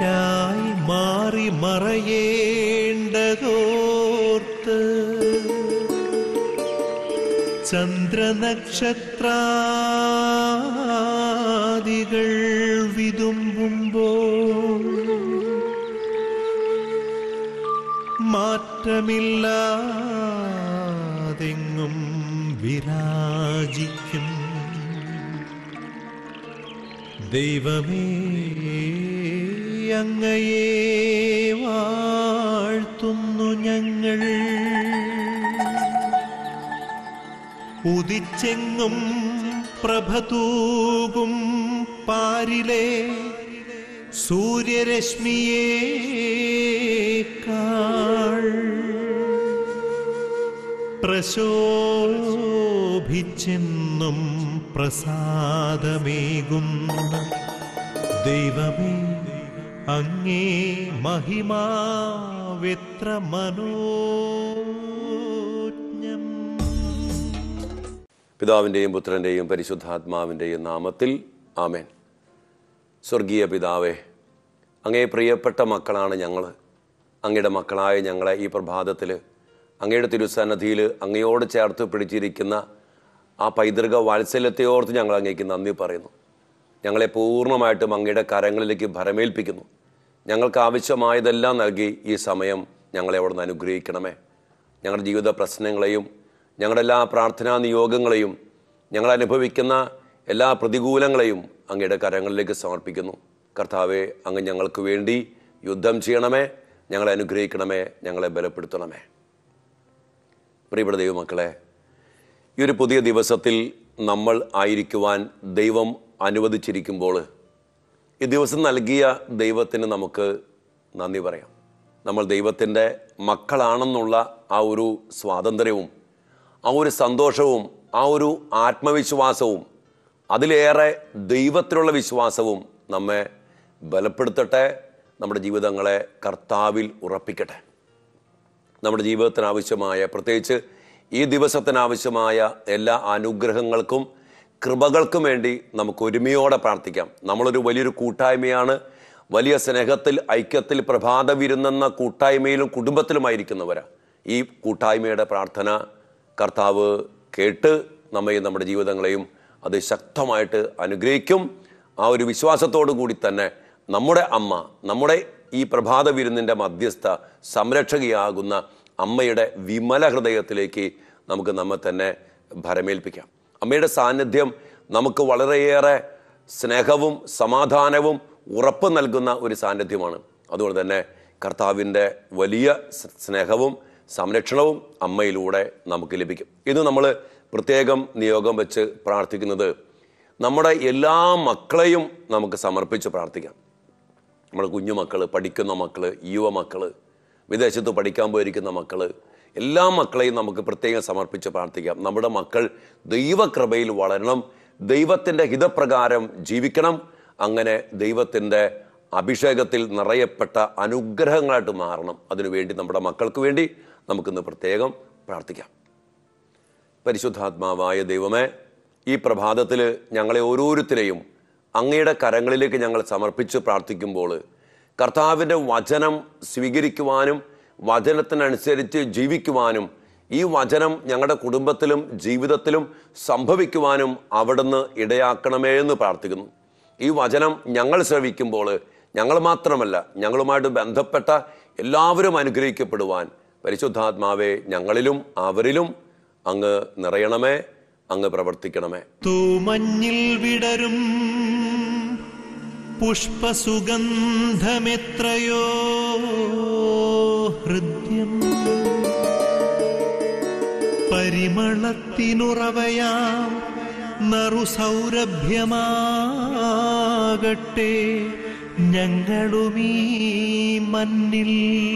എനിക്കായി മാറി മറയേണ്ടതോർത്ത് ചന്ദ്രനക്ഷത്രാദികൾ വിതുമ്പുമ്പോൾ മാറ്റമില്ലാതെങ്ങും വിരാജിക്കും ദൈവമേ അങ്ങയെ വാഴ്ത്തുന്നു ഞങ്ങൾ ഉദിച്ചെങ്ങും പ്രഭതൂകും പാരിലെ സൂര്യരശ്മിയേക്കാൾ പ്രശോഭിച്ചെന്നും പ്രസാദമേകുന്ന ദൈവമേ അങ്ങേ മഹിമാവെത്ര മനോജ്ഞം പിതാവിൻ്റെയും പുത്രൻ്റെയും പരിശുദ്ധാത്മാവിൻ്റെയും നാമത്തിൽ ആമേൻ സ്വർഗീയ പിതാവേ അങ്ങേ പ്രിയപ്പെട്ട മക്കളാണ് ഞങ്ങൾ അങ്ങയുടെ മക്കളായ ഞങ്ങളെ ഈ പ്രഭാതത്തിൽ അങ്ങയുടെ തിരുസന്നധിയിൽ അങ്ങയോട് ചേർത്ത് പിടിച്ചിരിക്കുന്ന ആ പൈതൃക വാത്സല്യത്തെ ഓർത്ത് ഞങ്ങൾ അങ്ങേക്ക് നന്ദി പറയുന്നു ഞങ്ങളെ പൂർണ്ണമായിട്ടും അങ്ങയുടെ കരങ്ങളിലേക്ക് ഭരമേൽപ്പിക്കുന്നു ഞങ്ങൾക്ക് ആവശ്യമായതെല്ലാം നൽകി ഈ സമയം ഞങ്ങളെ അവിടെ നിന്ന് അനുഗ്രഹിക്കണമേ ഞങ്ങളുടെ ജീവിത പ്രശ്നങ്ങളെയും ഞങ്ങളുടെ എല്ലാ പ്രാർത്ഥനാ നിയോഗങ്ങളെയും ഞങ്ങൾ അനുഭവിക്കുന്ന എല്ലാ പ്രതികൂലങ്ങളെയും അങ്ങയുടെ കരങ്ങളിലേക്ക് സമർപ്പിക്കുന്നു കർത്താവെ അങ്ങ് ഞങ്ങൾക്ക് വേണ്ടി യുദ്ധം ചെയ്യണമേ ഞങ്ങളെ അനുഗ്രഹിക്കണമേ ഞങ്ങളെ ബലപ്പെടുത്തണമേ പ്രിയപ്പെട്ട ദൈവമക്കളെ ഈ ഒരു പുതിയ ദിവസത്തിൽ നമ്മൾ ആയിരിക്കുവാൻ ദൈവം അനുവദിച്ചിരിക്കുമ്പോൾ ഈ ദിവസം നൽകിയ ദൈവത്തിന് നമുക്ക് നന്ദി പറയാം നമ്മൾ ദൈവത്തിൻ്റെ മക്കളാണെന്നുള്ള ആ ഒരു സ്വാതന്ത്ര്യവും ആ ഒരു സന്തോഷവും ആ ഒരു ആത്മവിശ്വാസവും അതിലേറെ ദൈവത്തിലുള്ള വിശ്വാസവും നമ്മെ ബലപ്പെടുത്തട്ടെ നമ്മുടെ ജീവിതങ്ങളെ കർത്താവിൽ ഉറപ്പിക്കട്ടെ നമ്മുടെ ജീവിതത്തിന് ആവശ്യമായ പ്രത്യേകിച്ച് ഈ ദിവസത്തിന് ആവശ്യമായ എല്ലാ അനുഗ്രഹങ്ങൾക്കും കൃപകൾക്കും വേണ്ടി നമുക്ക് ഒരുമയോടെ പ്രാർത്ഥിക്കാം നമ്മളൊരു വലിയൊരു കൂട്ടായ്മയാണ് വലിയ സ്നേഹത്തിൽ ഐക്യത്തിൽ പ്രഭാത വിരുന്നെന്ന കൂട്ടായ്മയിലും കുടുംബത്തിലുമായിരിക്കുന്നവരാ ഈ കൂട്ടായ്മയുടെ പ്രാർത്ഥന കർത്താവ് കേട്ട് നമ്മയും നമ്മുടെ ജീവിതങ്ങളെയും അത് ശക്തമായിട്ട് അനുഗ്രഹിക്കും ആ ഒരു വിശ്വാസത്തോടു കൂടി തന്നെ നമ്മുടെ അമ്മ നമ്മുടെ ഈ പ്രഭാത വിരുന്നിൻ്റെ മധ്യസ്ഥ സംരക്ഷകയാകുന്ന അമ്മയുടെ വിമല ഹൃദയത്തിലേക്ക് നമുക്ക് നമ്മെ തന്നെ ഭരമേൽപ്പിക്കാം അമ്മയുടെ സാന്നിധ്യം നമുക്ക് വളരെയേറെ സ്നേഹവും സമാധാനവും ഉറപ്പ് നൽകുന്ന ഒരു സാന്നിധ്യമാണ് അതുകൊണ്ട് തന്നെ കർത്താവിൻ്റെ വലിയ സ് സ്നേഹവും സംരക്ഷണവും അമ്മയിലൂടെ നമുക്ക് ലഭിക്കും ഇത് നമ്മൾ പ്രത്യേകം നിയോഗം വെച്ച് പ്രാർത്ഥിക്കുന്നത് നമ്മുടെ എല്ലാ മക്കളെയും നമുക്ക് സമർപ്പിച്ച് പ്രാർത്ഥിക്കാം നമ്മുടെ കുഞ്ഞുമക്കൾ പഠിക്കുന്ന മക്കൾ യുവമക്കൾ വിദേശത്ത് പഠിക്കാൻ പോയിരിക്കുന്ന മക്കൾ എല്ലാ മക്കളെയും നമുക്ക് പ്രത്യേകം സമർപ്പിച്ച് പ്രാർത്ഥിക്കാം നമ്മുടെ മക്കൾ ദൈവകൃപയിൽ വളരണം ദൈവത്തിൻ്റെ ഹിതപ്രകാരം ജീവിക്കണം അങ്ങനെ ദൈവത്തിൻ്റെ അഭിഷേകത്തിൽ നിറയപ്പെട്ട അനുഗ്രഹങ്ങളായിട്ട് മാറണം അതിനുവേണ്ടി നമ്മുടെ മക്കൾക്ക് വേണ്ടി നമുക്കിന്ന് പ്രത്യേകം പ്രാർത്ഥിക്കാം പരിശുദ്ധാത്മാവായ ദൈവമേ ഈ പ്രഭാതത്തിൽ ഞങ്ങളെ ഓരോരുത്തരെയും അങ്ങയുടെ കരങ്ങളിലേക്ക് ഞങ്ങൾ സമർപ്പിച്ച് പ്രാർത്ഥിക്കുമ്പോൾ കർത്താവിൻ്റെ വചനം സ്വീകരിക്കുവാനും വചനത്തിനനുസരിച്ച് ജീവിക്കുവാനും ഈ വചനം ഞങ്ങളുടെ കുടുംബത്തിലും ജീവിതത്തിലും സംഭവിക്കുവാനും അവിടുന്ന് ഇടയാക്കണമേ എന്ന് പ്രാർത്ഥിക്കുന്നു ഈ വചനം ഞങ്ങൾ ശ്രവിക്കുമ്പോൾ ഞങ്ങൾ മാത്രമല്ല ഞങ്ങളുമായിട്ട് ബന്ധപ്പെട്ട എല്ലാവരും അനുഗ്രഹിക്കപ്പെടുവാൻ പരിശുദ്ധാത്മാവെ ഞങ്ങളിലും അവരിലും അങ്ങ് നിറയണമേ അങ്ങ് പ്രവർത്തിക്കണമേ തൂമഞ്ഞിൽ വിടരും പുഷ്പസുഗന്ധമെത്രയോ ഹൃദ്യം പരിമളത്തിനുറവയാം നറുസൗരഭ്യമാകട്ടെ ഞങ്ങളുമീ മണ്ണിൽ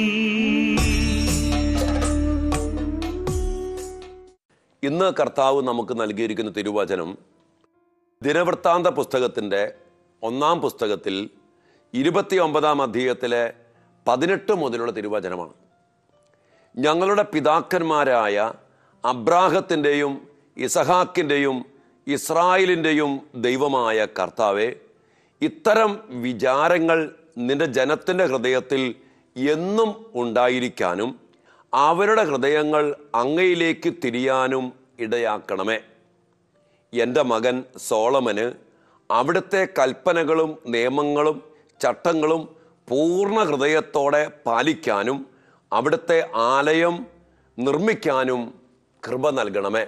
ഇന്ന് കർത്താവ് നമുക്ക് നൽകിയിരിക്കുന്ന തിരുവചനം ദിനവൃത്താന്ത പുസ്തകത്തിൻ്റെ ഒന്നാം പുസ്തകത്തിൽ ഇരുപത്തി ഒമ്പതാം അധ്യായത്തിലെ പതിനെട്ട് മുതലുള്ള തിരുവചനമാണ് ഞങ്ങളുടെ പിതാക്കന്മാരായ അബ്രാഹത്തിൻ്റെയും ഇസഹാക്കിൻ്റെയും ഇസ്രായേലിൻ്റെയും ദൈവമായ കർത്താവെ ഇത്തരം വിചാരങ്ങൾ നിന്റെ ജനത്തിൻ്റെ ഹൃദയത്തിൽ എന്നും ഉണ്ടായിരിക്കാനും അവരുടെ ഹൃദയങ്ങൾ അങ്ങയിലേക്ക് തിരിയാനും ഇടയാക്കണമേ എൻ്റെ മകൻ സോളമന് അവിടുത്തെ കൽപ്പനകളും നിയമങ്ങളും ചട്ടങ്ങളും പൂർണ്ണ ഹൃദയത്തോടെ പാലിക്കാനും അവിടുത്തെ ആലയം നിർമ്മിക്കാനും കൃപ നൽകണമേ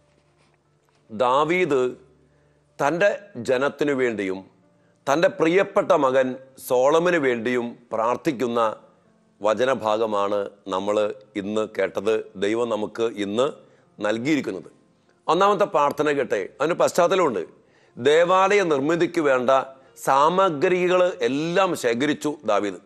ദാവീദ് തൻ്റെ ജനത്തിനു വേണ്ടിയും തൻ്റെ പ്രിയപ്പെട്ട മകൻ സോളമന് വേണ്ടിയും പ്രാർത്ഥിക്കുന്ന വചനഭാഗമാണ് നമ്മൾ ഇന്ന് കേട്ടത് ദൈവം നമുക്ക് ഇന്ന് നൽകിയിരിക്കുന്നത് ഒന്നാമത്തെ പ്രാർത്ഥന കേട്ടെ അതിന് പശ്ചാത്തലമുണ്ട് ദേവാലയ നിർമ്മിതിക്ക് വേണ്ട സാമഗ്രികൾ എല്ലാം ശേഖരിച്ചു ദാവീദ്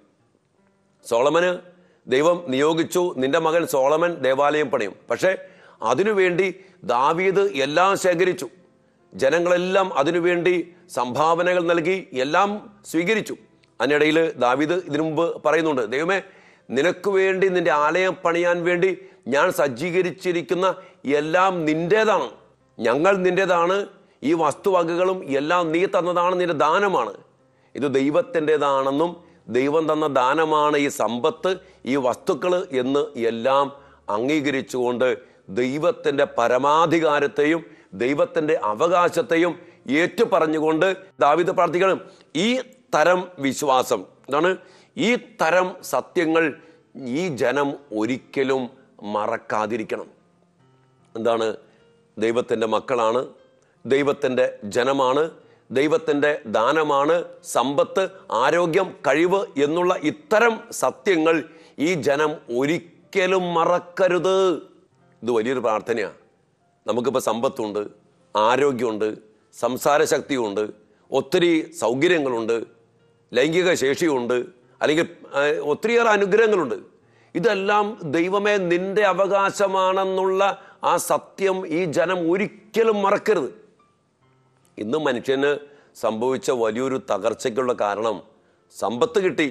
സോളമന് ദൈവം നിയോഗിച്ചു നിന്റെ മകൻ സോളമൻ ദേവാലയം പണിയും പക്ഷേ അതിനുവേണ്ടി ദാവീദ് എല്ലാം ശേഖരിച്ചു ജനങ്ങളെല്ലാം അതിനുവേണ്ടി സംഭാവനകൾ നൽകി എല്ലാം സ്വീകരിച്ചു അതിനിടയിൽ ദാവീദ് ഇതിനു മുമ്പ് പറയുന്നുണ്ട് ദൈവമേ നിനക്ക് വേണ്ടി നിന്റെ ആലയം പണിയാൻ വേണ്ടി ഞാൻ സജ്ജീകരിച്ചിരിക്കുന്ന എല്ലാം നിന്റേതാണ് ഞങ്ങൾ നിന്റേതാണ് ഈ വസ്തുവകകളും എല്ലാം നീ തന്നതാണ് നിന്റെ ദാനമാണ് ഇത് ദൈവത്തിൻ്റെതാണെന്നും ദൈവം തന്ന ദാനമാണ് ഈ സമ്പത്ത് ഈ വസ്തുക്കൾ എന്ന് എല്ലാം അംഗീകരിച്ചുകൊണ്ട് ദൈവത്തിൻ്റെ പരമാധികാരത്തെയും ദൈവത്തിൻ്റെ അവകാശത്തെയും ഏറ്റു പറഞ്ഞുകൊണ്ട് ദാവിദ് പ്രാർത്ഥിക്കണം ഈ തരം വിശ്വാസം എന്താണ് ഈ തരം സത്യങ്ങൾ ഈ ജനം ഒരിക്കലും മറക്കാതിരിക്കണം എന്താണ് ദൈവത്തിൻ്റെ മക്കളാണ് ദൈവത്തിൻ്റെ ജനമാണ് ദൈവത്തിൻ്റെ ദാനമാണ് സമ്പത്ത് ആരോഗ്യം കഴിവ് എന്നുള്ള ഇത്തരം സത്യങ്ങൾ ഈ ജനം ഒരിക്കലും മറക്കരുത് ഇത് വലിയൊരു പ്രാർത്ഥനയാണ് നമുക്കിപ്പോൾ സമ്പത്തുണ്ട് ആരോഗ്യമുണ്ട് സംസാര ശക്തിയുണ്ട് ഒത്തിരി സൗകര്യങ്ങളുണ്ട് ലൈംഗിക ശേഷിയുണ്ട് അല്ലെങ്കിൽ ആ, ഒത്തിരിയേറെ അനുഗ്രഹങ്ങളുണ്ട് ഇതെല്ലാം ദൈവമേ നിന്റെ അവകാശമാണെന്നുള്ള ആ സത്യം ഈ ജനം ഒരിക്കലും മറക്കരുത് ഇന്ന് മനുഷ്യന് സംഭവിച്ച വലിയൊരു തകർച്ചയ്ക്കുള്ള കാരണം സമ്പത്ത് കിട്ടി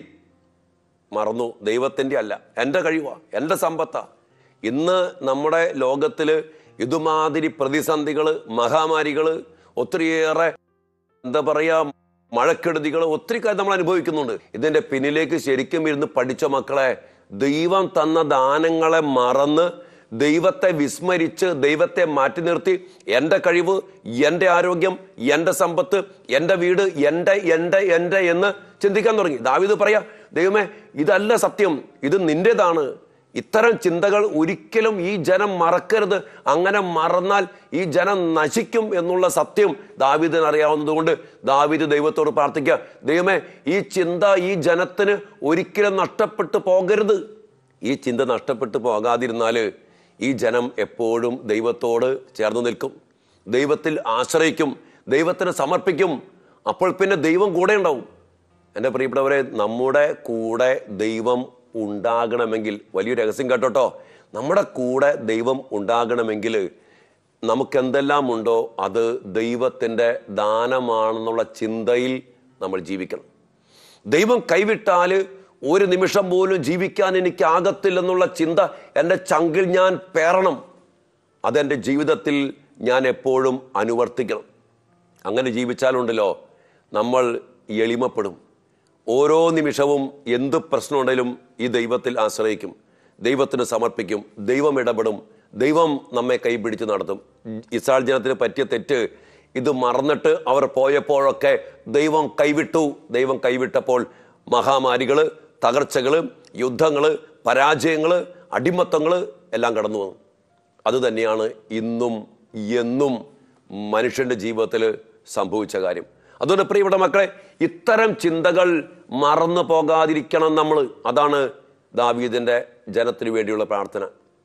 മറന്നു ദൈവത്തിൻ്റെ അല്ല എൻ്റെ കഴിവാ എൻ്റെ സമ്പത്താ ഇന്ന് നമ്മുടെ ലോകത്തിൽ ഇതുമാതിരി പ്രതിസന്ധികൾ മഹാമാരികൾ ഒത്തിരിയേറെ എന്താ പറയുക മഴക്കെടുതികൾ ഒത്തിരി കാര്യം നമ്മൾ അനുഭവിക്കുന്നുണ്ട് ഇതിൻ്റെ പിന്നിലേക്ക് ശരിക്കും ഇരുന്ന് പഠിച്ച മക്കളെ ദൈവം തന്ന ദാനങ്ങളെ മറന്ന് ദൈവത്തെ വിസ്മരിച്ച് ദൈവത്തെ മാറ്റി നിർത്തി എൻ്റെ കഴിവ് എൻ്റെ ആരോഗ്യം എൻ്റെ സമ്പത്ത് എൻ്റെ വീട് എൻ്റെ എൻ്റെ എൻ്റെ എന്ന് ചിന്തിക്കാൻ തുടങ്ങി ദാവിത് പറയാ ദൈവമേ ഇതല്ല സത്യം ഇത് നിന്റേതാണ് ഇത്തരം ചിന്തകൾ ഒരിക്കലും ഈ ജനം മറക്കരുത് അങ്ങനെ മറന്നാൽ ഈ ജനം നശിക്കും എന്നുള്ള സത്യം ദാവിദിന് അറിയാവുന്നതുകൊണ്ട് ദാവിദ് ദൈവത്തോട് പ്രാർത്ഥിക്കുക ദൈവമേ ഈ ചിന്ത ഈ ജനത്തിന് ഒരിക്കലും നഷ്ടപ്പെട്ടു പോകരുത് ഈ ചിന്ത നഷ്ടപ്പെട്ടു പോകാതിരുന്നാൽ ഈ ജനം എപ്പോഴും ദൈവത്തോട് ചേർന്ന് നിൽക്കും ദൈവത്തിൽ ആശ്രയിക്കും ദൈവത്തിന് സമർപ്പിക്കും അപ്പോൾ പിന്നെ ദൈവം കൂടെ ഉണ്ടാവും എൻ്റെ പ്രിയപ്പെട്ടവരെ നമ്മുടെ കൂടെ ദൈവം ഉണ്ടാകണമെങ്കിൽ വലിയൊരു രഹസ്യം കേട്ടോട്ടോ നമ്മുടെ കൂടെ ദൈവം ഉണ്ടാകണമെങ്കിൽ നമുക്ക് എന്തെല്ലാം ഉണ്ടോ അത് ദൈവത്തിൻ്റെ ദാനമാണെന്നുള്ള ചിന്തയിൽ നമ്മൾ ജീവിക്കണം ദൈവം കൈവിട്ടാൽ ഒരു നിമിഷം പോലും ജീവിക്കാൻ എനിക്ക് ആകത്തില്ലെന്നുള്ള ചിന്ത എൻ്റെ ചങ്കിൽ ഞാൻ പേറണം അതെൻ്റെ ജീവിതത്തിൽ ഞാൻ എപ്പോഴും അനുവർത്തിക്കണം അങ്ങനെ ജീവിച്ചാലുണ്ടല്ലോ നമ്മൾ എളിമപ്പെടും ഓരോ നിമിഷവും എന്ത് പ്രശ്നമുണ്ടെങ്കിലും ഈ ദൈവത്തിൽ ആശ്രയിക്കും ദൈവത്തിന് സമർപ്പിക്കും ദൈവം ഇടപെടും ദൈവം നമ്മെ കൈപിടിച്ച് നടത്തും ഇസ്രായേൽ ജനത്തിന് പറ്റിയ തെറ്റ് ഇത് മറന്നിട്ട് അവർ പോയപ്പോഴൊക്കെ ദൈവം കൈവിട്ടു ദൈവം കൈവിട്ടപ്പോൾ മഹാമാരികൾ തകർച്ചകൾ യുദ്ധങ്ങൾ പരാജയങ്ങൾ അടിമത്തങ്ങൾ എല്ലാം കടന്നു വന്നു അത് തന്നെയാണ് ഇന്നും എന്നും മനുഷ്യന്റെ ജീവിതത്തിൽ സംഭവിച്ച കാര്യം അതുകൊണ്ട് പ്രിയപ്പെട്ട മക്കളെ ഇത്തരം ചിന്തകൾ മറന്നു പോകാതിരിക്കണം നമ്മൾ അതാണ് ദാവീദിന്റെ ജനത്തിനു വേണ്ടിയുള്ള പ്രാർത്ഥന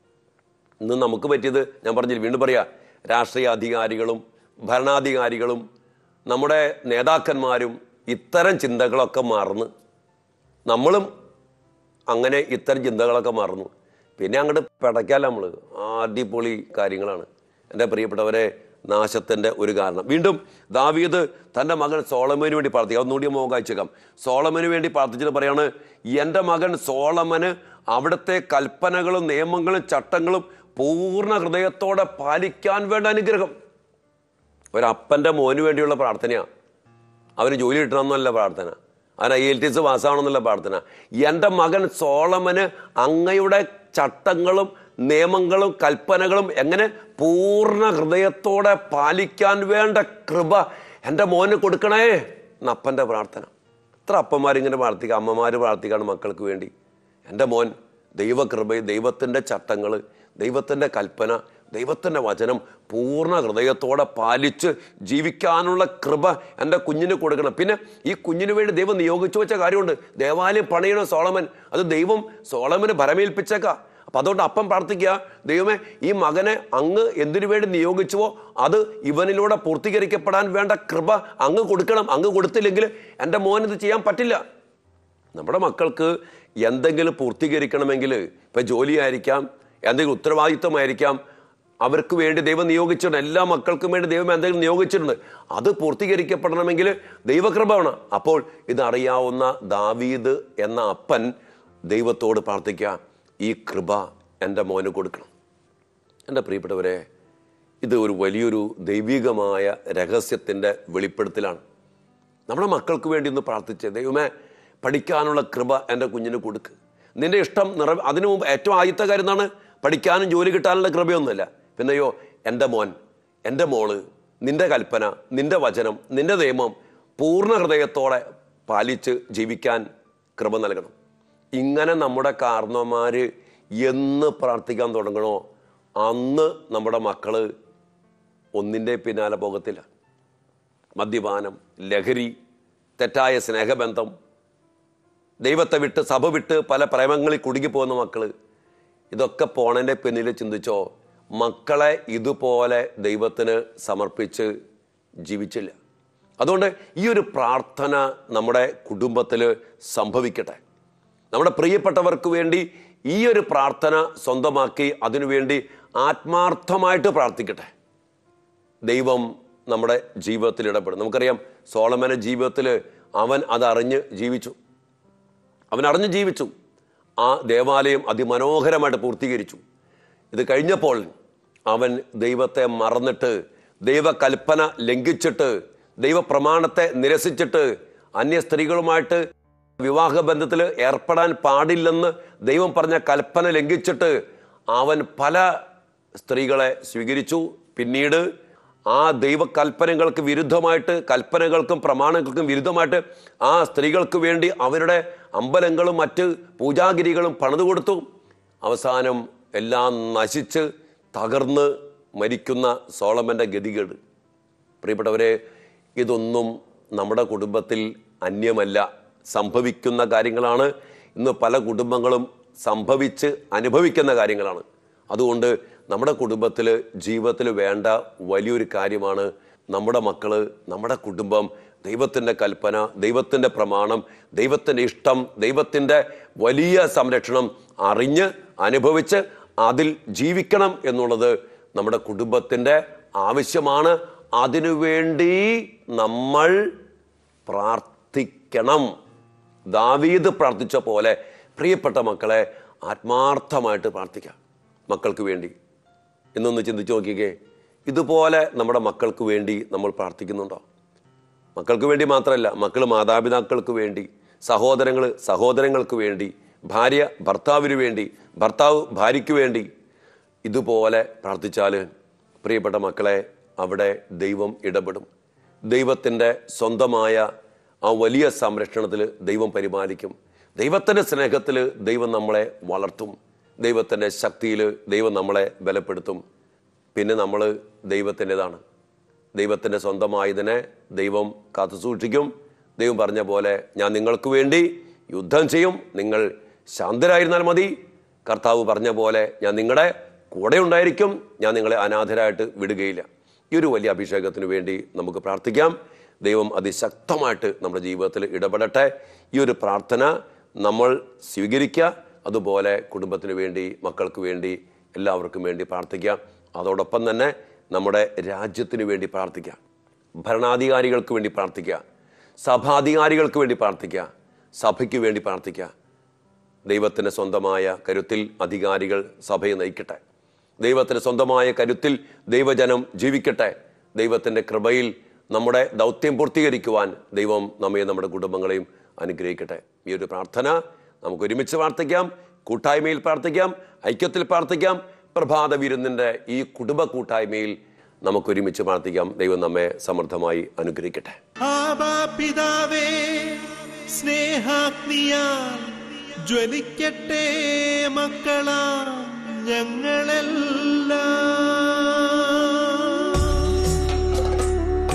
ഇന്ന് നമുക്ക് പറ്റിയത് ഞാൻ പറഞ്ഞില്ല വീണ്ടും പറയാ രാഷ്ട്രീയ അധികാരികളും ഭരണാധികാരികളും നമ്മുടെ നേതാക്കന്മാരും ഇത്തരം ചിന്തകളൊക്കെ മറന്ന് നമ്മളും അങ്ങനെ ഇത്തരം ചിന്തകളൊക്കെ മറന്നു പിന്നെ അങ്ങോട്ട് പിടയ്ക്കാൻ നമ്മൾ അടിപൊളി കാര്യങ്ങളാണ് എൻ്റെ പ്രിയപ്പെട്ടവരെ നാശത്തിൻ്റെ ഒരു കാരണം വീണ്ടും ദാവീദ് തൻ്റെ മകൻ സോളമന് വേണ്ടി പ്രാർത്ഥിക്കുക ഒന്നുകൂടി മോഹം കാഴ്ചക്കാം സോളമന് വേണ്ടി പ്രാർത്ഥിച്ചിട്ട് പറയാണ് എൻ്റെ മകൻ സോളമന് അവിടുത്തെ കൽപ്പനകളും നിയമങ്ങളും ചട്ടങ്ങളും പൂർണ്ണ ഹൃദയത്തോടെ പാലിക്കാൻ വേണ്ട അനുഗ്രഹം ഒരപ്പൻ്റെ മോന് വേണ്ടിയുള്ള പ്രാർത്ഥനയാണ് അവന് ജോലി കിട്ടണമെന്നല്ല പ്രാർത്ഥന അവൻ ഐ എൽ ടി എസ് പാസ്സാവണമെന്നുള്ള പ്രാർത്ഥന എൻ്റെ മകൻ സോളമന് അങ്ങയുടെ ചട്ടങ്ങളും നിയമങ്ങളും കൽപ്പനകളും എങ്ങനെ പൂർണ്ണ ഹൃദയത്തോടെ പാലിക്കാൻ വേണ്ട കൃപ എൻ്റെ മോന് കൊടുക്കണേ എന്നപ്പൻ്റെ പ്രാർത്ഥന എത്ര അപ്പന്മാരിങ്ങനെ പ്രാർത്ഥിക്കുക അമ്മമാർ പ്രാർത്ഥിക്കാണ് മക്കൾക്ക് വേണ്ടി എൻ്റെ മോൻ ദൈവകൃപ ദൈവത്തിൻ്റെ ചട്ടങ്ങൾ ദൈവത്തിൻ്റെ കൽപ്പന ദൈവത്തിൻ്റെ വചനം പൂർണ്ണ ഹൃദയത്തോടെ പാലിച്ച് ജീവിക്കാനുള്ള കൃപ എൻ്റെ കുഞ്ഞിന് കൊടുക്കണം പിന്നെ ഈ കുഞ്ഞിന് വേണ്ടി ദൈവം നിയോഗിച്ചു വെച്ച കാര്യമുണ്ട് ദേവാലയം പണിയണം സോളമൻ അത് ദൈവം സോളമന് ഭരമേൽപ്പിച്ചേക്കാം അപ്പം അതുകൊണ്ട് അപ്പം പ്രാർത്ഥിക്കുക ദൈവമേ ഈ മകനെ അങ്ങ് എന്തിനു വേണ്ടി നിയോഗിച്ചുവോ അത് ഇവനിലൂടെ പൂർത്തീകരിക്കപ്പെടാൻ വേണ്ട കൃപ അങ്ങ് കൊടുക്കണം അങ്ങ് കൊടുത്തില്ലെങ്കിൽ എൻ്റെ മോൻ ഇത് ചെയ്യാൻ പറ്റില്ല നമ്മുടെ മക്കൾക്ക് എന്തെങ്കിലും പൂർത്തീകരിക്കണമെങ്കിൽ ഇപ്പം ജോലിയായിരിക്കാം എന്തെങ്കിലും ഉത്തരവാദിത്വമായിരിക്കാം അവർക്ക് വേണ്ടി ദൈവം നിയോഗിച്ചിട്ടുണ്ട് എല്ലാ മക്കൾക്കും വേണ്ടി ദൈവം എന്തെങ്കിലും നിയോഗിച്ചിട്ടുണ്ട് അത് പൂർത്തീകരിക്കപ്പെടണമെങ്കിൽ ദൈവകൃപ വേണം അപ്പോൾ ഇതറിയാവുന്ന ദാവീദ് എന്ന അപ്പൻ ദൈവത്തോട് പ്രാർത്ഥിക്കുക ഈ കൃപ എൻ്റെ മോന് കൊടുക്കണം എൻ്റെ പ്രിയപ്പെട്ടവരെ ഇത് ഒരു വലിയൊരു ദൈവികമായ രഹസ്യത്തിൻ്റെ വെളിപ്പെടുത്തലാണ് നമ്മുടെ മക്കൾക്ക് വേണ്ടി ഒന്ന് പ്രാർത്ഥിച്ച് ദൈവമേ പഠിക്കാനുള്ള കൃപ എൻ്റെ കുഞ്ഞിന് കൊടുക്ക് നിന്റെ ഇഷ്ടം നിറ അതിനു മുമ്പ് ഏറ്റവും ആദ്യത്തെ കാര്യം എന്താണ് പഠിക്കാനും ജോലി കിട്ടാനുള്ള കൃപയൊന്നുമില്ല പിന്നെയോ എൻ്റെ മോൻ എൻ്റെ മോള് നിന്റെ കൽപ്പന നിന്റെ വചനം നിന്റെ നിയമം പൂർണ്ണ ഹൃദയത്തോടെ പാലിച്ച് ജീവിക്കാൻ കൃപ നൽകണം ഇങ്ങനെ നമ്മുടെ കാരണവന്മാർ എന്ന് പ്രാർത്ഥിക്കാൻ തുടങ്ങണോ അന്ന് നമ്മുടെ മക്കള് ഒന്നിൻ്റെ പിന്നാലെ പോകത്തില്ല മദ്യപാനം ലഹരി തെറ്റായ സ്നേഹബന്ധം ദൈവത്തെ വിട്ട് സഭ വിട്ട് പല പ്രേമങ്ങളിൽ കുടുങ്ങിപ്പോകുന്ന മക്കള് ഇതൊക്കെ പോണതിൻ്റെ പിന്നിൽ ചിന്തിച്ചോ മക്കളെ ഇതുപോലെ ദൈവത്തിന് സമർപ്പിച്ച് ജീവിച്ചില്ല അതുകൊണ്ട് ഈ ഒരു പ്രാർത്ഥന നമ്മുടെ കുടുംബത്തിൽ സംഭവിക്കട്ടെ നമ്മുടെ പ്രിയപ്പെട്ടവർക്ക് വേണ്ടി ഈ ഒരു പ്രാർത്ഥന സ്വന്തമാക്കി അതിനുവേണ്ടി ആത്മാർത്ഥമായിട്ട് പ്രാർത്ഥിക്കട്ടെ ദൈവം നമ്മുടെ ജീവിതത്തിൽ ഇടപെടും നമുക്കറിയാം സോളമന്റെ ജീവിതത്തിൽ അവൻ അതറിഞ്ഞ് ജീവിച്ചു അവൻ അറിഞ്ഞ് ജീവിച്ചു ആ ദേവാലയം അതിമനോഹരമായിട്ട് പൂർത്തീകരിച്ചു ഇത് കഴിഞ്ഞപ്പോൾ അവൻ ദൈവത്തെ മറന്നിട്ട് ദൈവകൽപ്പന ലംഘിച്ചിട്ട് ദൈവപ്രമാണത്തെ നിരസിച്ചിട്ട് അന്യ സ്ത്രീകളുമായിട്ട് വിവാഹബന്ധത്തിൽ ഏർപ്പെടാൻ പാടില്ലെന്ന് ദൈവം പറഞ്ഞ കൽപ്പന ലംഘിച്ചിട്ട് അവൻ പല സ്ത്രീകളെ സ്വീകരിച്ചു പിന്നീട് ആ ദൈവകൽപ്പനകൾക്ക് വിരുദ്ധമായിട്ട് കൽപ്പനകൾക്കും പ്രമാണങ്ങൾക്കും വിരുദ്ധമായിട്ട് ആ സ്ത്രീകൾക്ക് വേണ്ടി അവരുടെ അമ്പലങ്ങളും മറ്റ് പൂജാഗിരികളും പണിതു കൊടുത്തു അവസാനം എല്ലാം നശിച്ച് തകർന്ന് മരിക്കുന്ന സോളമൻ്റെ ഗതികേട് പ്രിയപ്പെട്ടവരെ ഇതൊന്നും നമ്മുടെ കുടുംബത്തിൽ അന്യമല്ല സംഭവിക്കുന്ന കാര്യങ്ങളാണ് ഇന്ന് പല കുടുംബങ്ങളും സംഭവിച്ച് അനുഭവിക്കുന്ന കാര്യങ്ങളാണ് അതുകൊണ്ട് നമ്മുടെ കുടുംബത്തിൽ ജീവിതത്തിൽ വേണ്ട വലിയൊരു കാര്യമാണ് നമ്മുടെ മക്കള് നമ്മുടെ കുടുംബം ദൈവത്തിൻ്റെ കൽപ്പന ദൈവത്തിൻ്റെ പ്രമാണം ദൈവത്തിൻ്റെ ഇഷ്ടം ദൈവത്തിൻ്റെ വലിയ സംരക്ഷണം അറിഞ്ഞ് അനുഭവിച്ച് അതിൽ ജീവിക്കണം എന്നുള്ളത് നമ്മുടെ കുടുംബത്തിൻ്റെ ആവശ്യമാണ് അതിനുവേണ്ടി നമ്മൾ പ്രാർത്ഥിക്കണം ദാവീദ് പ്രാർത്ഥിച്ച പോലെ പ്രിയപ്പെട്ട മക്കളെ ആത്മാർത്ഥമായിട്ട് പ്രാർത്ഥിക്കാം മക്കൾക്ക് വേണ്ടി എന്നൊന്ന് ചിന്തിച്ചു നോക്കിക്കേ ഇതുപോലെ നമ്മുടെ മക്കൾക്ക് വേണ്ടി നമ്മൾ പ്രാർത്ഥിക്കുന്നുണ്ടോ മക്കൾക്ക് വേണ്ടി മാത്രമല്ല മക്കൾ മാതാപിതാക്കൾക്ക് വേണ്ടി സഹോദരങ്ങൾ സഹോദരങ്ങൾക്ക് വേണ്ടി ഭാര്യ ഭർത്താവിന് വേണ്ടി ഭർത്താവ് ഭാര്യയ്ക്ക് വേണ്ടി ഇതുപോലെ പ്രാർത്ഥിച്ചാൽ പ്രിയപ്പെട്ട മക്കളെ അവിടെ ദൈവം ഇടപെടും ദൈവത്തിൻ്റെ സ്വന്തമായ ആ വലിയ സംരക്ഷണത്തിൽ ദൈവം പരിപാലിക്കും ദൈവത്തിൻ്റെ സ്നേഹത്തിൽ ദൈവം നമ്മളെ വളർത്തും ദൈവത്തിൻ്റെ ശക്തിയിൽ ദൈവം നമ്മളെ ബലപ്പെടുത്തും പിന്നെ നമ്മൾ ദൈവത്തിൻ്റെതാണ് ദൈവത്തിൻ്റെ സ്വന്തമായതിനെ ദൈവം കാത്തു സൂക്ഷിക്കും ദൈവം പറഞ്ഞ പോലെ ഞാൻ നിങ്ങൾക്ക് വേണ്ടി യുദ്ധം ചെയ്യും നിങ്ങൾ ശാന്തരായിരുന്നാൽ മതി കർത്താവ് പറഞ്ഞ പോലെ ഞാൻ നിങ്ങളുടെ കൂടെ ഉണ്ടായിരിക്കും ഞാൻ നിങ്ങളെ അനാഥരായിട്ട് വിടുകയില്ല ഈ ഒരു വലിയ അഭിഷേകത്തിന് വേണ്ടി നമുക്ക് പ്രാർത്ഥിക്കാം ദൈവം അതിശക്തമായിട്ട് നമ്മുടെ ജീവിതത്തിൽ ഇടപെടട്ടെ ഈ ഒരു പ്രാർത്ഥന നമ്മൾ സ്വീകരിക്കുക അതുപോലെ കുടുംബത്തിന് വേണ്ടി മക്കൾക്ക് വേണ്ടി എല്ലാവർക്കും വേണ്ടി പ്രാർത്ഥിക്കാം അതോടൊപ്പം തന്നെ നമ്മുടെ രാജ്യത്തിന് വേണ്ടി പ്രാർത്ഥിക്കാം ഭരണാധികാരികൾക്ക് വേണ്ടി പ്രാർത്ഥിക്കുക സഭാധികാരികൾക്ക് വേണ്ടി പ്രാർത്ഥിക്കുക സഭയ്ക്ക് വേണ്ടി പ്രാർത്ഥിക്കുക ദൈവത്തിൻ്റെ സ്വന്തമായ കരുത്തിൽ അധികാരികൾ സഭയെ നയിക്കട്ടെ ദൈവത്തിൻ്റെ സ്വന്തമായ കരുത്തിൽ ദൈവജനം ജീവിക്കട്ടെ ദൈവത്തിൻ്റെ കൃപയിൽ നമ്മുടെ ദൗത്യം പൂർത്തീകരിക്കുവാൻ ദൈവം നമ്മെ നമ്മുടെ കുടുംബങ്ങളെയും അനുഗ്രഹിക്കട്ടെ ഈ ഒരു പ്രാർത്ഥന നമുക്ക് ഒരുമിച്ച് പ്രാർത്ഥിക്കാം കൂട്ടായ്മയിൽ പ്രാർത്ഥിക്കാം ഐക്യത്തിൽ പ്രാർത്ഥിക്കാം പ്രഭാത വിരുന്നിൻ്റെ ഈ കുടുംബ കൂട്ടായ്മയിൽ നമുക്ക് ഒരുമിച്ച് പ്രാർത്ഥിക്കാം ദൈവം നമ്മെ സമൃദ്ധമായി അനുഗ്രഹിക്കട്ടെ ആബാ പിതാവേ സ്നേഹാഗ്നിയാൽ ജ്വലിക്കട്ടെ മക്കളാ ഞങ്ങളെല്ലാം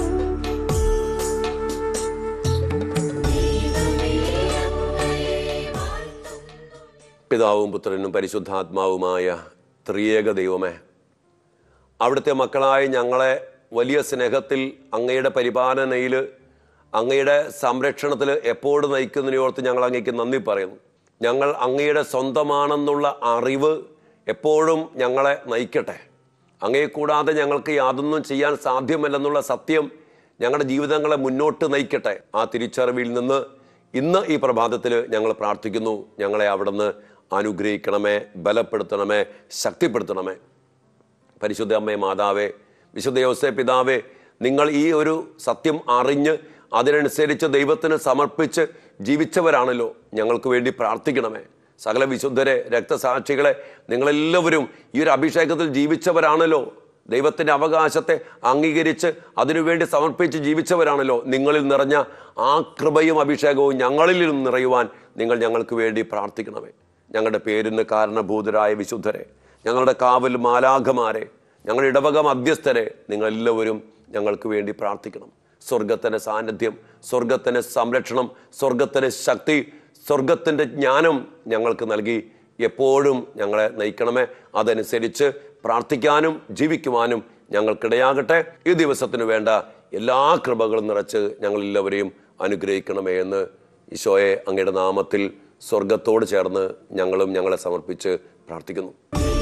പിതാവും പുത്രനും പരിശുദ്ധാത്മാവുമായ ത്രിയേക ദൈവമേ അവിടുത്തെ മക്കളായ ഞങ്ങളെ വലിയ സ്നേഹത്തിൽ അങ്ങയുടെ പരിപാലനയിൽ അങ്ങയുടെ സംരക്ഷണത്തിൽ എപ്പോഴും നയിക്കുന്നതിനോർത്ത് ഞങ്ങൾ അങ്ങേക്ക് നന്ദി പറയുന്നു ഞങ്ങൾ അങ്ങയുടെ സ്വന്തമാണെന്നുള്ള അറിവ് എപ്പോഴും ഞങ്ങളെ നയിക്കട്ടെ അങ്ങയെ കൂടാതെ ഞങ്ങൾക്ക് യാതൊന്നും ചെയ്യാൻ സാധ്യമല്ലെന്നുള്ള സത്യം ഞങ്ങളുടെ ജീവിതങ്ങളെ മുന്നോട്ട് നയിക്കട്ടെ ആ തിരിച്ചറിവിൽ നിന്ന് ഇന്ന് ഈ പ്രഭാതത്തിൽ ഞങ്ങൾ പ്രാർത്ഥിക്കുന്നു ഞങ്ങളെ അവിടുന്ന് അനുഗ്രഹിക്കണമേ ബലപ്പെടുത്തണമേ ശക്തിപ്പെടുത്തണമേ പരിശുദ്ധ അമ്മേ മാതാവേ വിശുദ്ധ യോസേ പിതാവേ നിങ്ങൾ ഈ ഒരു സത്യം അറിഞ്ഞ് അതിനനുസരിച്ച് ദൈവത്തിന് സമർപ്പിച്ച് ജീവിച്ചവരാണല്ലോ ഞങ്ങൾക്ക് വേണ്ടി പ്രാർത്ഥിക്കണമേ സകല വിശുദ്ധരെ രക്തസാക്ഷികളെ നിങ്ങളെല്ലാവരും ഈ ഒരു അഭിഷേകത്തിൽ ജീവിച്ചവരാണല്ലോ ദൈവത്തിൻ്റെ അവകാശത്തെ അംഗീകരിച്ച് അതിനുവേണ്ടി സമർപ്പിച്ച് ജീവിച്ചവരാണല്ലോ നിങ്ങളിൽ നിറഞ്ഞ ആ കൃപയും അഭിഷേകവും ഞങ്ങളിൽ നിന്നും നിറയുവാൻ നിങ്ങൾ ഞങ്ങൾക്ക് വേണ്ടി പ്രാർത്ഥിക്കണമേ ഞങ്ങളുടെ പേരിന് കാരണഭൂതരായ വിശുദ്ധരെ ഞങ്ങളുടെ കാവൽ മാലാഖമാരെ ഞങ്ങളുടെ ഇടവക മധ്യസ്ഥരെ നിങ്ങളെല്ലാവരും ഞങ്ങൾക്ക് വേണ്ടി പ്രാർത്ഥിക്കണം സ്വർഗത്തിൻ്റെ സാന്നിധ്യം സ്വർഗത്തിൻ്റെ സംരക്ഷണം സ്വർഗത്തിൻ്റെ ശക്തി സ്വർഗത്തിൻ്റെ ജ്ഞാനം ഞങ്ങൾക്ക് നൽകി എപ്പോഴും ഞങ്ങളെ നയിക്കണമേ അതനുസരിച്ച് പ്രാർത്ഥിക്കാനും ജീവിക്കുവാനും ഞങ്ങൾക്കിടയാകട്ടെ ഈ ദിവസത്തിന് വേണ്ട എല്ലാ കൃപകളും നിറച്ച് ഞങ്ങളെല്ലാവരെയും അനുഗ്രഹിക്കണമേ എന്ന് ഈശോയെ അങ്ങയുടെ നാമത്തിൽ സ്വർഗത്തോട് ചേർന്ന് ഞങ്ങളും ഞങ്ങളെ സമർപ്പിച്ച് പ്രാർത്ഥിക്കുന്നു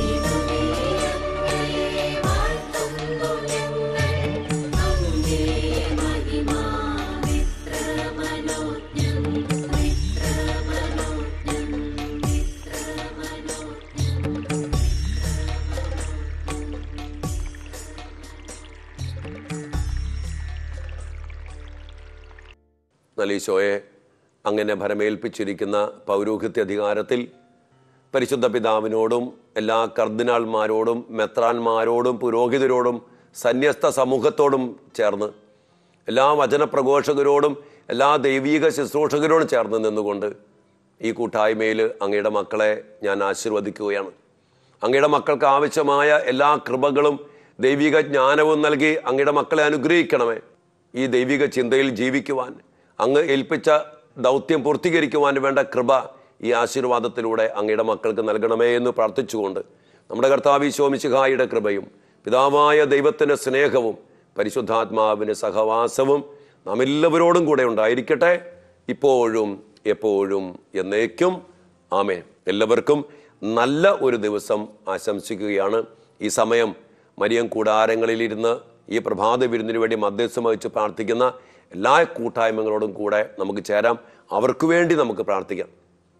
എന്നാൽ ഈശോയെ അങ്ങനെ ഭരമേൽപ്പിച്ചിരിക്കുന്ന പൗരോഹിത്യ അധികാരത്തിൽ പരിശുദ്ധ പിതാവിനോടും എല്ലാ കർദിനാൾമാരോടും മെത്രാന്മാരോടും പുരോഹിതരോടും സന്യസ്ത സമൂഹത്തോടും ചേർന്ന് എല്ലാ വചനപ്രഘോഷകരോടും എല്ലാ ദൈവീക ശുശ്രൂഷകരോടും ചേർന്ന് നിന്നുകൊണ്ട് ഈ കൂട്ടായ്മയിൽ അങ്ങയുടെ മക്കളെ ഞാൻ ആശീർവദിക്കുകയാണ് അങ്ങയുടെ മക്കൾക്ക് ആവശ്യമായ എല്ലാ കൃപകളും ദൈവിക ജ്ഞാനവും നൽകി അങ്ങയുടെ മക്കളെ അനുഗ്രഹിക്കണമേ ഈ ദൈവിക ചിന്തയിൽ ജീവിക്കുവാൻ അങ്ങ് ഏൽപ്പിച്ച ദൗത്യം പൂർത്തീകരിക്കുവാൻ വേണ്ട കൃപ ഈ ആശീർവാദത്തിലൂടെ അങ്ങയുടെ മക്കൾക്ക് നൽകണമേ എന്ന് പ്രാർത്ഥിച്ചുകൊണ്ട് നമ്മുടെ കർത്താവ് ശോമിശിഹായുടെ കൃപയും പിതാവായ ദൈവത്തിൻ്റെ സ്നേഹവും പരിശുദ്ധാത്മാവിൻ്റെ സഹവാസവും നാം എല്ലാവരോടും കൂടെ ഉണ്ടായിരിക്കട്ടെ ഇപ്പോഴും എപ്പോഴും എന്നേക്കും ആമേൻ എല്ലാവർക്കും നല്ല ഒരു ദിവസം ആശംസിക്കുകയാണ് ഈ സമയം മരിയം കൂടാരങ്ങളിലിരുന്ന് ഈ പ്രഭാത വിരുന്നിന് വേണ്ടി മധ്യസ്ഥം വഹിച്ച് പ്രാർത്ഥിക്കുന്ന എല്ലാ കൂട്ടായ്മകളോടും കൂടെ നമുക്ക് ചേരാം അവർക്ക് വേണ്ടി നമുക്ക് പ്രാർത്ഥിക്കാം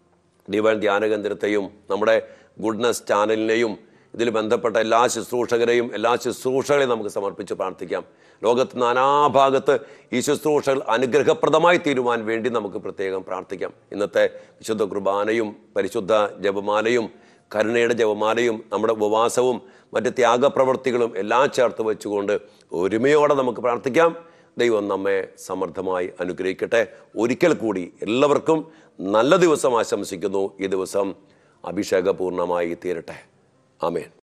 ഡിവൈൻ ധ്യാനകേന്ദ്രത്തെയും നമ്മുടെ ഗുഡ്നസ് ചാനലിനെയും ഇതിൽ ബന്ധപ്പെട്ട എല്ലാ ശുശ്രൂഷകരെയും എല്ലാ ശുശ്രൂഷകളെയും നമുക്ക് സമർപ്പിച്ച് പ്രാർത്ഥിക്കാം ലോകത്ത് നാനാഭാഗത്ത് ഈ ശുശ്രൂഷകൾ അനുഗ്രഹപ്രദമായി തീരുവാൻ വേണ്ടി നമുക്ക് പ്രത്യേകം പ്രാർത്ഥിക്കാം ഇന്നത്തെ വിശുദ്ധ കുർബാനയും പരിശുദ്ധ ജപമാലയും കരുണയുടെ ജപമാലയും നമ്മുടെ ഉപവാസവും മറ്റ് ത്യാഗപ്രവർത്തികളും എല്ലാം ചേർത്ത് വെച്ചുകൊണ്ട് ഒരുമയോടെ നമുക്ക് പ്രാർത്ഥിക്കാം ദൈവം നമ്മെ സമൃദ്ധമായി അനുഗ്രഹിക്കട്ടെ ഒരിക്കൽ കൂടി എല്ലാവർക്കും നല്ല ദിവസം ആശംസിക്കുന്നു ഈ ദിവസം അഭിഷേകപൂർണമായി തീരട്ടെ ആമേൻ